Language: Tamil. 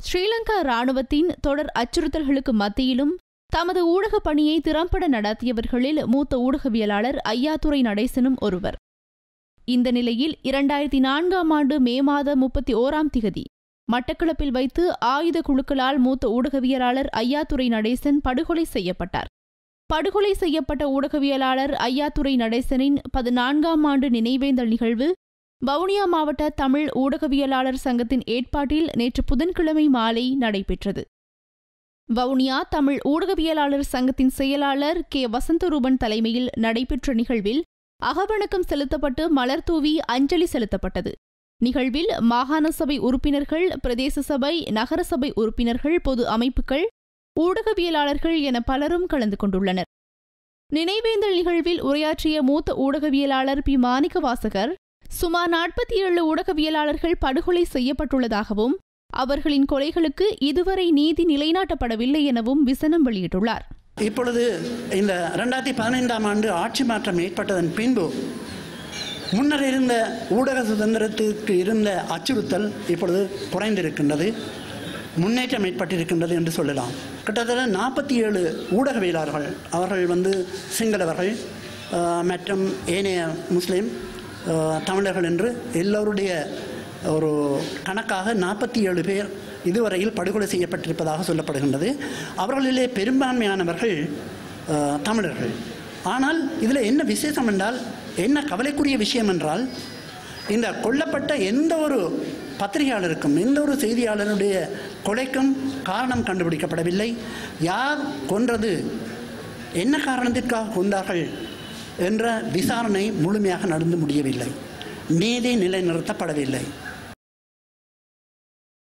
ஸ்ரீலங்கா ராணுவத்தின் தொடர் அச்சுறுத்தல்களுக்கு மத்தியிலும் தமது ஊடக பணியை திறம்பட நடத்தியவர்களில் மூத்த ஊடகவியலாளர் ஐயாத்துரை நடேசனும் ஒருவர் இந்த நிலையில் இரண்டாயிரத்தி நான்காம் ஆண்டு மே மாதம் முப்பத்தி ஓராம் திகதி மட்டக்களப்பில் வைத்து ஆயுத குழுக்களால் மூத்த ஊடகவியலாளர் ஐயாத்துரை நடேசன் படுகொலை செய்யப்பட்டார் படுகொலை செய்யப்பட்ட ஊடகவியலாளர் ஐயாத்துரை நடேசனின் பதினான்காம் ஆண்டு நினைவேந்தல் நிகழ்வு வவுனியா மாவட்ட தமிழ் ஊடகவியலாளர் சங்கத்தின் ஏற்பாட்டில் நேற்று புதன்கிழமை மாலை நடைபெற்றது வவுனியா தமிழ் ஊடகவியலாளர் சங்கத்தின் செயலாளர் கே வசந்தரூபன் தலைமையில் நடைபெற்ற நிகழ்வில் அகவணக்கம் செலுத்தப்பட்டு மலர் தூவி அஞ்சலி செலுத்தப்பட்டது நிகழ்வில் மாகாண சபை உறுப்பினர்கள் பிரதேச சபை நகர சபை உறுப்பினர்கள் பொது அமைப்புகள் ஊடகவியலாளர்கள் என பலரும் கலந்து கொண்டுள்ளனர் நினைவேந்தல் நிகழ்வில் உரையாற்றிய மூத்த ஊடகவியலாளர் பி மாணிக்க வாசகர் சுமார் நாற்பத்தி ஏழு ஊடகவியலாளர்கள் படுகொலை செய்யப்பட்டுள்ளதாகவும் அவர்களின் கொலைகளுக்கு இதுவரை நீதி நிலைநாட்டப்படவில்லை எனவும் விசனம் வெளியிட்டுள்ளார் இப்பொழுது இந்த ரெண்டாயிரத்தி பதினைந்தாம் ஆண்டு ஆட்சி மாற்றம் ஏற்பட்டதன் பின்பு முன்னர் இருந்த ஊடக சுதந்திரத்திற்கு இருந்த அச்சுறுத்தல் இப்பொழுது குறைந்திருக்கின்றது முன்னேற்றம் ஏற்பட்டிருக்கின்றது என்று சொல்லலாம் கிட்டத்தட்ட நாற்பத்தி ஏழு ஊடகவியலாளர்கள் அவர்கள் வந்து சிங்களவர்கள் ஆஹ், மற்றும் ஏனைய முஸ்லீம் ஆஹ், தமிழர்கள் என்று எல்லோருடைய ஒரு கணக்காக நாற்பத்தி ஏழு பேர் இதுவரையில் படுகொலை செய்யப்பட்டிருப்பதாக சொல்லப்படுகின்றது அவர்களிலே பெரும்பான்மையானவர்கள் ஆஹ், தமிழர்கள் ஆனால் இதில் என்ன விசேஷம் என்றால் என்ன கவலைக்குரிய விஷயம் என்றால் இந்த கொல்லப்பட்ட எந்த ஒரு பத்திரிகையாளருக்கும் எந்த ஒரு செய்தியாளருடைய கொலைக்கும் காரணம் கண்டுபிடிக்கப்படவில்லை யார் கொன்றது என்ன காரணத்திற்காக கொண்டார்கள் என்ற விசாரணை முழுமையாக நடந்து முடியவில்லை நீதி நிலைநிறுத்தப்படவில்லை